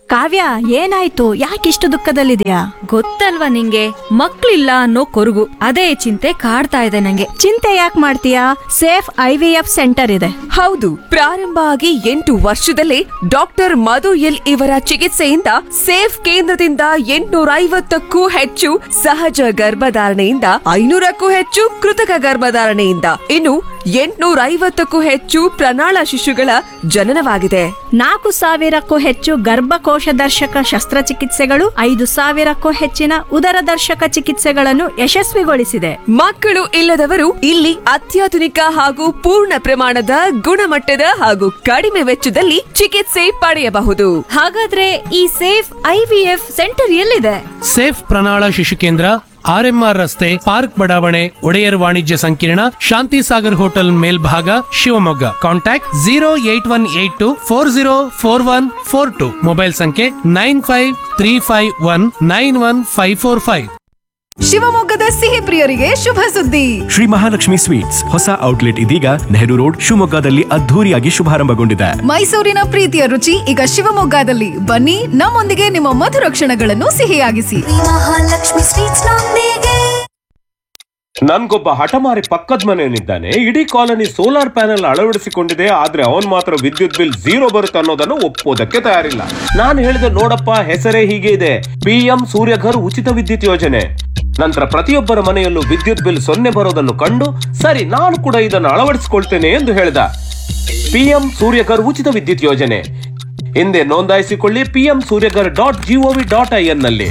ಕಾವ್ಯ ಏನಾಯ್ತು ಯಾಕಿಷ್ಟು ದುಃಖದಲ್ಲಿದ್ಯಾ ಗೊತ್ತಲ್ವಾ ನಿಂಗೆ ಮಕ್ಳಿಲ್ಲ ಅನ್ನೋ ಕೊರಗು ಅದೇ ಚಿಂತೆ ಕಾಡ್ತಾ ಇದೆ ನಂಗೆ ಚಿಂತೆ ಯಾಕೆ ಮಾಡ್ತೀಯಾ safe I V F centre ಇದೆ ಹೌದು ಪ್ರಾರಂಭ ಆಗಿ ಎಂಟು ವರ್ಷದಲ್ಲೇ ಡಾಕ್ಟರ್ ಮಧು ಎಲ್ ಇವರ ಚಿಕಿತ್ಸೆಯಿಂದ ಸೇಫ್ ಕೇಂದ್ರದಿಂದ ಎಂಟುನೂರ ಐವತ್ತಕ್ಕೂ ಹೆಚ್ಚು ಸಹಜ ಗರ್ಭಧಾರಣೆಯಿಂದ ಐನೂರಕ್ಕೂ ಹೆಚ್ಚು ಕೃತಕ ಗರ್ಭಧಾರಣೆಯಿಂದ ಇನ್ನು ಎಂಟುನೂರ ಐವತ್ತಕ್ಕೂ ಹೆಚ್ಚು ಪ್ರಣಾಳ ಶಿಶುಗಳ ಜನನವಾಗಿದೆ ನಾಲ್ಕು ಸಾವಿರಕ್ಕೂ ಹೆಚ್ಚು ಗರ್ಭಕೋಶ ದರ್ಶಕ ಶಸ್ತ್ರಚಿಕಿತ್ಸೆಗಳು ಐದು ಸಾವಿರಕ್ಕೂ ಹೆಚ್ಚಿನ ಉದರ ದರ್ಶಕ ಚಿಕಿತ್ಸೆಗಳನ್ನು ಯಶಸ್ವಿಗೊಳಿಸಿದೆ ಮಕ್ಕಳು ಇಲ್ಲದವರು ಇಲ್ಲಿ ಅತ್ಯಾಧುನಿಕ ಹಾಗೂ ಪೂರ್ಣ ಪ್ರಮಾಣದ ಗುಣಮಟ್ಟದ ಹಾಗೂ ಕಡಿಮೆ ವೆಚ್ಚದಲ್ಲಿ ಚಿಕಿತ್ಸೆ ಪಡೆಯಬಹುದು ಹಾಗಾದ್ರೆ ಈ safe I V F centre ಎಲ್ಲಿದೆ ಸೇಫ್ ಪ್ರಣಾಳ ಶಿಶು ಕೇಂದ್ರ ಆರ್ಎಂಆರ್ ರಸ್ತೆ ಪಾರ್ಕ್ ಬಡಾವಣೆ ಒಡೆಯರ್ ವಾಣಿಜ್ಯ ಸಂಕೀರ್ಣ ಶಾಂತಿ ಸಾಗರ್ ಹೋಟೆಲ್ ಮೇಲ್ಭಾಗ Shivamogga contact zero eight one eight two four zero four one four two mobile ಸಂಖ್ಯೆ nine five three five one nine one five four five ಶಿವಮೊಗ್ಗದ ಸಿಹಿ ಪ್ರಿಯರಿಗೆ ಶುಭ ಸುದ್ದಿ ಶ್ರೀ ಮಹಾಲಕ್ಷ್ಮಿ ಸ್ವೀಟ್ಸ್ ಹೊಸ ಔಟ್ಲೆಟ್ ಇದೀಗ ನೆಹರು ರೋಡ್ ಶಿವಮೊಗ್ಗದಲ್ಲಿ ಅದ್ಧೂರಿಯಾಗಿ ಶುಭಾರಂಭಗೊಂಡಿದೆ ಮೈಸೂರಿನ ಪ್ರೀತಿಯ ರುಚಿ ಈಗ ಶಿವಮೊಗ್ಗದಲ್ಲಿ ಬನ್ನಿ ನಮ್ಮೊಂದಿಗೆ ನಿಮ್ಮ ಮಧುರ ಕ್ಷಣಗಳನ್ನು ಸಿಹಿಯಾಗಿಸಿ ಮಹಾಲಕ್ಷ್ಮಿ ಸ್ವೀಟ್ಸ್ ನೊಂದಿಗೆ ನನ್ಗೊಬ್ಬ ಹಠಮಾರಿ ಪಕ್ಕದ ಮನೆಯವನಿದ್ದಾನೆ ಇಡೀ ಕಾಲನಿ ಸೋಲಾರ್ ಪ್ಯಾನೆಲ್ ಅಳವಡಿಸಿಕೊಂಡಿದೆ ಆದ್ರೆ ಅವನ್ ಮಾತ್ರ ವಿದ್ಯುತ್ ಬಿಲ್ ಝೀರೋ ಬರುತ್ತೆ ಅನ್ನೋದನ್ನು ಒಪ್ಪೋದಕ್ಕೆ ತಯಾರಿಲ್ಲ ನಾನು ಹೇಳಿದೆ ನೋಡಪ್ಪ ಹೆಸರೇ ಹೀಗೆ ಇದೆ ಪಿಎಂ ಸೂರ್ಯಘರ್ ಉಚಿತ ವಿದ್ಯುತ್ ಯೋಜನೆ ನಂತರ ಪ್ರತಿಯೊಬ್ಬರ ಮನೆಯಲ್ಲೂ ವಿದ್ಯುತ್ ಬಿಲ್ ಸೊನ್ನೆ ಬರೋದನ್ನು ಕಂಡು ಸರಿ ನಾನು ಕೂಡ ಇದನ್ನು ಅಳವಡಿಸಿಕೊಳ್ತೇನೆ ಎಂದು ಹೇಳಿದ ಪಿಎಂ ಸೂರ್ಯಘರ್ ಉಚಿತ ವಿದ್ಯುತ್ ಯೋಜನೆ ಹಿಂದೆ ನೋಂದಾಯಿಸಿಕೊಳ್ಳಿ PM Suryaghar dot GOV dot I N ನಲ್ಲಿ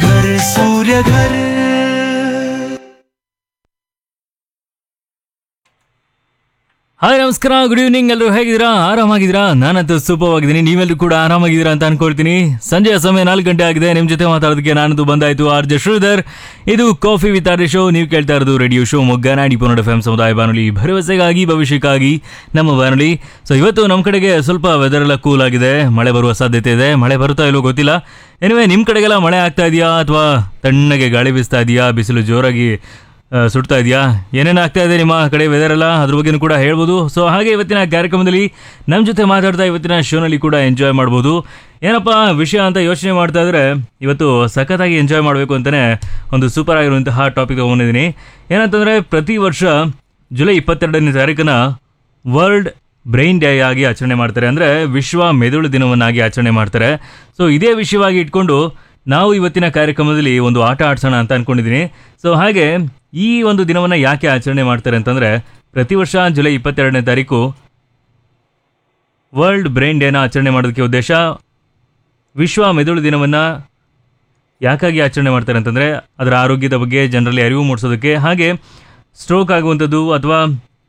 ಹಾಯ್ ನಮಸ್ಕಾರ ಗುಡ್ ಈವ್ನಿಂಗ್ ಎಲ್ಲರೂ ಹೇಗಿದ್ದೀರಾ ಆರಾಮಾಗಿದ್ದೀರಾ ನಾನಂತೂ ಸೂಪರ್ ಆಗಿದ್ದೀನಿ ನೀವೆಲ್ಲರೂ ಕೂಡ ಆರಾಮಾಗಿದ್ದೀರಾ ಅಂತ ಅನ್ಕೊಳ್ತೀನಿ ಸಂಜೆಯ ಸಮಯ ನಾಲ್ಕು ಗಂಟೆ ಆಗಿದೆ ನಿಮ್ಮ ಜೊತೆ ಮಾತಾಡೋದಕ್ಕೆ ನಾನಂತೂ ಬಂದಾಯ್ತು ಆರ್ ಜೆ ಶ್ರೀಧರ್ ಇದು ಕಾಫಿ ವಿತ್ ಆರ್ ಶೋ ನೀವು ಕೇಳ್ತಾ ಇರೋದು ರೇಡಿಯೋ ಶೋ ಮೊಗ್ಗ ನಾಡಿ ಪೊನ್ನಡ ಎಫ್ ಎಂ ಸಮುದಾಯ ಬಾನುಲಿ ಭರವಸೆಗಾಗಿ ಭವಿಷ್ಯಕ್ಕಾಗಿ ನಮ್ಮ ಬಾನುಲಿ ಸೊ ಇವತ್ತು ನಮ್ಮ ಕಡೆಗೆ ಸ್ವಲ್ಪ ವೆದರ್ ಎಲ್ಲ ಕೂಲ್ ಆಗಿದೆ ಮಳೆ ಬರುವ ಸಾಧ್ಯತೆ ಇದೆ ಮಳೆ ಬರುತ್ತಾ ಇಲ್ಲೋ ಗೊತ್ತಿಲ್ಲ ಎನಿವೆ ನಿಮ್ಮ ಕಡೆಗೆಲ್ಲ ಮಳೆ ಆಗ್ತಾ ಇದೆಯಾ ಅಥವಾ ತಣ್ಣಗೆ ಗಾಳಿ ಬೀಸ್ತಾ ಇದೆಯಾ ಬಿಸಿಲು ಜೋರಾಗಿ ಆ, ಸುಡ್ತಾ ಇದೆಯಾ ಏನೇನು ಆಗ್ತಾ ಇದೆ ನಿಮ್ಮ ಕಡೆ ವೆದರ್ ಎಲ್ಲ ಅದ್ರ ಬಗ್ಗೆನೂ ಕೂಡ ಹೇಳ್ಬೋದು ಸೊ ಹಾಗೆ ಇವತ್ತಿನ ಕಾರ್ಯಕ್ರಮದಲ್ಲಿ ನಮ್ಮ ಜೊತೆ ಮಾತಾಡ್ತಾ ಇವತ್ತಿನ ಶೋನಲ್ಲಿ ಕೂಡ ಎಂಜಾಯ್ ಮಾಡ್ಬೋದು ಏನಪ್ಪ ವಿಷಯ ಅಂತ ಯೋಚನೆ ಮಾಡ್ತಾ ಇದ್ರೆ ಇವತ್ತು ಸಖತ್ತಾಗಿ ಎಂಜಾಯ್ ಮಾಡಬೇಕು ಅಂತಲೇ ಒಂದು ಸೂಪರ್ ಆಗಿರುವಂತಹ ಟಾಪಿಕ್ ತೊಗೊಂಡಿದ್ದೀನಿ ಏನಂತಂದರೆ ಪ್ರತಿ ವರ್ಷ ಜುಲೈ ಇಪ್ಪತ್ತೆರಡನೇ ತಾರೀಕನ ವರ್ಲ್ಡ್ ಬ್ರೈನ್ ಡೇ ಆಗಿ ಆಚರಣೆ ಮಾಡ್ತಾರೆ ಅಂದರೆ ವಿಶ್ವ ಮೆದುಳು ದಿನವನ್ನಾಗಿ ಆಚರಣೆ ಮಾಡ್ತಾರೆ ಸೊ ಇದೇ ವಿಷಯವಾಗಿ ಇಟ್ಕೊಂಡು ನಾವು ಇವತ್ತಿನ ಕಾರ್ಯಕ್ರಮದಲ್ಲಿ ಒಂದು ಆಟ ಆಡ್ಸೋಣ ಅಂತ ಅನ್ಕೊಂಡಿದ್ದೀನಿ ಸೊ ಹಾಗೆ ಈ ಒಂದು ದಿನವನ್ನು ಯಾಕೆ ಆಚರಣೆ ಮಾಡ್ತಾರೆ ಅಂತಂದರೆ ಪ್ರತಿ ವರ್ಷ ಜುಲೈ ಇಪ್ಪತ್ತೆರಡನೇ ತಾರೀಕು ವರ್ಲ್ಡ್ ಬ್ರೈನ್ ಡೇನ ಆಚರಣೆ ಮಾಡೋದಕ್ಕೆ ಉದ್ದೇಶ ವಿಶ್ವ ಮೆದುಳು ದಿನವನ್ನು ಯಾಕಾಗಿ ಆಚರಣೆ ಮಾಡ್ತಾರೆ ಅಂತಂದರೆ ಅದರ ಆರೋಗ್ಯದ ಬಗ್ಗೆ ಜನರಲ್ಲಿ ಅರಿವು ಮೂಡಿಸೋದಕ್ಕೆ ಹಾಗೆ ಸ್ಟ್ರೋಕ್ ಆಗುವಂಥದ್ದು ಅಥವಾ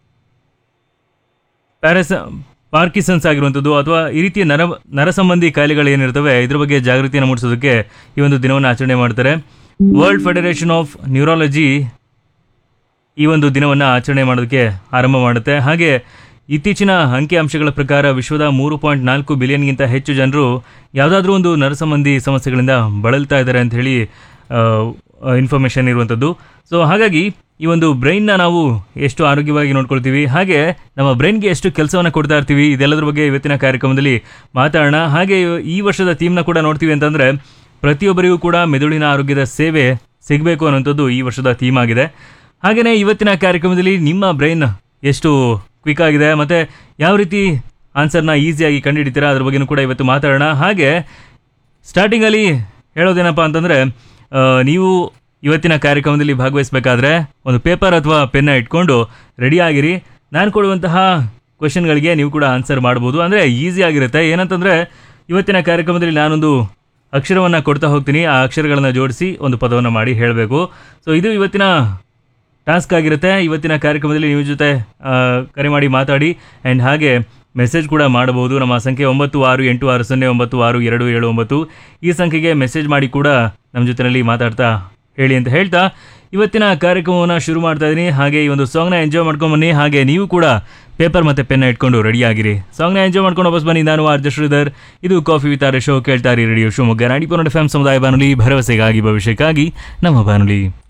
ಪ್ಯಾರಸ ಪಾರ್ಕಿಸನ್ಸ್ ಆಗಿರುವಂಥದ್ದು ಅಥವಾ ಈ ರೀತಿಯ ನರ ನರ ಸಂಬಂಧಿ ಕಾಯಿಲೆಗಳು ಏನಿರ್ತವೆ ಇದ್ರ ಬಗ್ಗೆ ಜಾಗೃತಿಯನ್ನು ಮೂಡಿಸೋದಕ್ಕೆ ಈ ಒಂದು ದಿನವನ್ನು ಆಚರಣೆ ಮಾಡ್ತಾರೆ ವರ್ಲ್ಡ್ ಫೆಡರೇಷನ್ ಆಫ್ ನ್ಯೂರಾಲಜಿ ಈ ಒಂದು ದಿನವನ್ನು ಆಚರಣೆ ಮಾಡೋದಕ್ಕೆ ಆರಂಭ ಮಾಡುತ್ತೆ ಹಾಗೆ ಇತ್ತೀಚಿನ ಅಂಕಿಅಂಶಗಳ ಪ್ರಕಾರ ವಿಶ್ವದ ಮೂರು ಪಾಯಿಂಟ್ ನಾಲ್ಕು ಬಿಲಿಯನ್ಗಿಂತ ಹೆಚ್ಚು ಜನರು ಯಾವುದಾದ್ರೂ ಒಂದು ನರ ಸಂಬಂಧಿ ಸಮಸ್ಯೆಗಳಿಂದ ಬಳಲ್ತಾ ಇದ್ದಾರೆ ಅಂತ ಹೇಳಿ ಇನ್ಫಾರ್ಮೇಷನ್ ಇರುವಂಥದ್ದು ಸೊ ಹಾಗಾಗಿ ಈ ಒಂದು ಬ್ರೈನ್ನ ನಾವು ಎಷ್ಟು ಆರೋಗ್ಯವಾಗಿ ನೋಡ್ಕೊಳ್ತೀವಿ ಹಾಗೆ ನಮ್ಮ ಬ್ರೈನ್ಗೆ ಎಷ್ಟು ಕೆಲಸವನ್ನು ಕೊಡ್ತಾ ಇರ್ತೀವಿ ಇದೆಲ್ಲದ್ರ ಬಗ್ಗೆ ಇವತ್ತಿನ ಕಾರ್ಯಕ್ರಮದಲ್ಲಿ ಮಾತಾಡೋಣ ಹಾಗೆ ಈ ವರ್ಷದ ಥೀಮ್ನ ಕೂಡ ನೋಡ್ತೀವಿ ಅಂತಂದರೆ ಪ್ರತಿಯೊಬ್ಬರಿಗೂ ಕೂಡ ಮೆದುಳಿನ ಆರೋಗ್ಯದ ಸೇವೆ ಸಿಗಬೇಕು ಅನ್ನೋಂಥದ್ದು ಈ ವರ್ಷದ ಥೀಮ್ ಆಗಿದೆ ಹಾಗೆಯೇ ಇವತ್ತಿನ ಕಾರ್ಯಕ್ರಮದಲ್ಲಿ ನಿಮ್ಮ ಬ್ರೈನ್ ಎಷ್ಟು ಕ್ವಿಕ್ ಆಗಿದೆ ಮತ್ತು ಯಾವ ರೀತಿ ಆನ್ಸರ್ನ ಈಸಿಯಾಗಿ ಕಂಡುಹಿಡಿತೀರಾ ಅದ್ರ ಬಗ್ಗೆನೂ ಕೂಡ ಇವತ್ತು ಮಾತಾಡೋಣ ಹಾಗೆ ಸ್ಟಾರ್ಟಿಂಗಲ್ಲಿ ಹೇಳೋದೇನಪ್ಪ ಅಂತಂದರೆ ನೀವು ಇವತ್ತಿನ ಕಾರ್ಯಕ್ರಮದಲ್ಲಿ ಭಾಗವಹಿಸಬೇಕಾದ್ರೆ ಒಂದು ಪೇಪರ್ ಅಥವಾ ಪೆನ್ನ ಇಟ್ಕೊಂಡು ರೆಡಿ ಆಗಿರಿ ನಾನು ಕೊಡುವಂತಹ ಕ್ವೆಶನ್ಗಳಿಗೆ ನೀವು ಕೂಡ ಆನ್ಸರ್ ಮಾಡ್ಬೋದು ಅಂದರೆ ಈಸಿ ಆಗಿರುತ್ತೆ ಏನಂತಂದರೆ ಇವತ್ತಿನ ಕಾರ್ಯಕ್ರಮದಲ್ಲಿ ನಾನೊಂದು ಅಕ್ಷರವನ್ನು ಕೊಡ್ತಾ ಹೋಗ್ತೀನಿ ಆ ಅಕ್ಷರಗಳನ್ನು ಜೋಡಿಸಿ ಒಂದು ಪದವನ್ನು ಮಾಡಿ ಹೇಳಬೇಕು ಸೊ ಇದು ಇವತ್ತಿನ ಟಾಸ್ಕ್ ಆಗಿರುತ್ತೆ ಇವತ್ತಿನ ಕಾರ್ಯಕ್ರಮದಲ್ಲಿ ನಿಮ್ಮ ಜೊತೆ ಆ, ಕರೆ ಮಾಡಿ ಮಾತಾಡಿ ಆ್ಯಂಡ್ ಹಾಗೆ ಮೆಸೇಜ್ ಕೂಡ ಮಾಡಬಹುದು ನಮ್ಮ ಸಂಖ್ಯೆ ಒಂಬತ್ತು ಆರು ಎಂಟು ಆರು ಸೊನ್ನೆ ಒಂಬತ್ತು ಆರು ಎರಡು ಏಳು ಒಂಬತ್ತು ಈ ಸಂಖ್ಯೆಗೆ ಮೆಸೇಜ್ ಮಾಡಿ ಕೂಡ ನಮ್ಮ ಜೊತೆಯಲ್ಲಿ ಮಾತಾಡ್ತಾ ಹೇಳಿ ಅಂತ ಹೇಳ್ತಾ ಇವತ್ತಿನ ಕಾರ್ಯಕ್ರಮವನ್ನು ಶುರು ಮಾಡ್ತಾ ಇದ್ದೀನಿ ಹಾಗೆ ಈ ಒಂದು ಸಾಂಗ್ನ ಎಂಜಾಯ್ ಮಾಡ್ಕೊಂಬನ್ನಿ ಹಾಗೆ ನೀವು ಕೂಡ ಪೇಪರ್ ಮತ್ತು ಪೆನ್ನ ಇಟ್ಕೊಂಡು ರೆಡಿ ಆಗಿರಿ ಸಾಂಗ್ನ ಎಂಜಾಯ್ ಮಾಡ್ಕೊಂಡು ವಾಪಸ್ ಬನ್ನಿ ನಾನು ಆರ್ ಶ್ರೀಧರ್ ಇದು ಕಾಫಿ ವಿತಾರೆ ಶೋ ಕೇಳ್ತಾ ಇರಿ ರೇಡಿಯೋ ಶಿವಮೊಗ್ಗ ನಾಡಿ ಪೊನ್ನಡ ಎಫ್ ಸಮುದಾಯ ಬಾನುಲಿ ಭರವಸೆಗಾಗಿ ಭವಿಷ್ಯಕ್ಕಾಗಿ ನಮ್ಮ ಬಾನುಲಿ